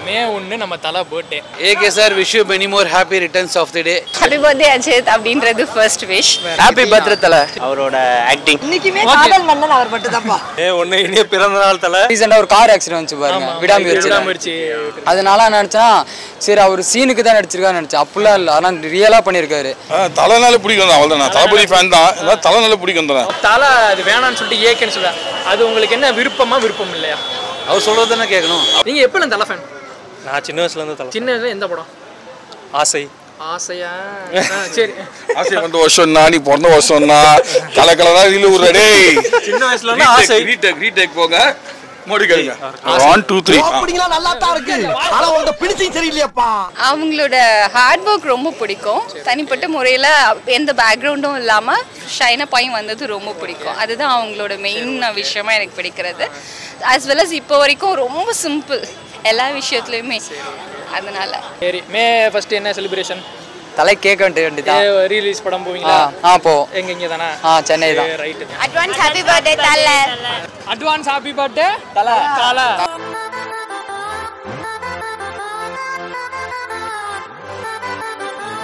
மே ஒன்று நம்ம தலை birthday AK sir wish you many more happy returns of the day happy birthday Ajith அப்படின்றது first wish happy birthday தல அவரோட ஆக்டிங் இன்னைக்குமே காதல் மன்னன் அவர் மட்டும் தான்ப்பா மே ஒன்று இனிய பிறந்த நாள் தலை ரீசெண்டாக ஒரு கார் ஆக்சிடென்ட் வந்துச்சு பாருங்க விடாமுயற்சி விடாமுயற்சி அதனால நான் நினச்சேன் சரி அவர் சீனுக்கு தான் நடிச்சிருக்கான்னு நினச்சேன் அப்படிலாம் இல்லை ஆனால் ரியலாக பண்ணியிருக்காரு தலைனால பிடிக்கும் தான் அவ்வளோதான் நான் தளபதி ஃபேன் தான் எல்லாம் தலைனால பிடிக்கும் தான் தலை அது வேணாம்னு சொல்லிட்டு ஏக்கேன்னு சொல்ல அது உங்களுக்கு என்ன விருப்பமா விருப்பம் இல்லையா அவர் சொல்றது தானே கேட்கணும் நீங்க எப்போ தலை ஃபேன் நான் சின்ன வயசுல இருந்து தலை சின்ன வயசுல எந்த படம் ஆசை ஆசையா ஆ, சரி ஆசை வந்த வருஷம் தான் நீ பிறந்த வருஷம் தான் கல கலரா இதில் ஒரு டேய் சின்ன வயசுல இருந்து ஆசை ரீடேக் ரீடேக் போங்க மோடி கேளுங்க ஒன் டூ த்ரீ அப்படிங்களா நல்லா தான் இருக்கு ஆனா உங்க பிடிச்சும் சரியில்லையாப்பா அவங்களோட ஹார்ட் ஒர்க் ரொம்ப பிடிக்கும் தனிப்பட்ட முறையில் எந்த பேக்ரவுண்டும் இல்லாமல் ஷைனாக பையன் வந்தது ரொம்ப பிடிக்கும் அதுதான் அவங்களோட மெயின் விஷயமா எனக்கு பிடிக்கிறது as well as இப்போ வரைக்கும் ரொம்ப சிம்பிள் எல்லா விஷயத்துலையுமே அதனால சரி மே ஃபர்ஸ்ட் என்ன செலிப்ரேஷன் தலை கேட்க வேண்டியதுதான் ரீலீஸ் படம் ஆ போவீங்களா ஆ போ எங்க இங்க தானே ஆ சென்னை தான் ரைட் அட்வான்ஸ் ஹாப்பி பர்த்டே தலை அட்வான்ஸ் ஹாப்பி பர்த்டே தலை தலை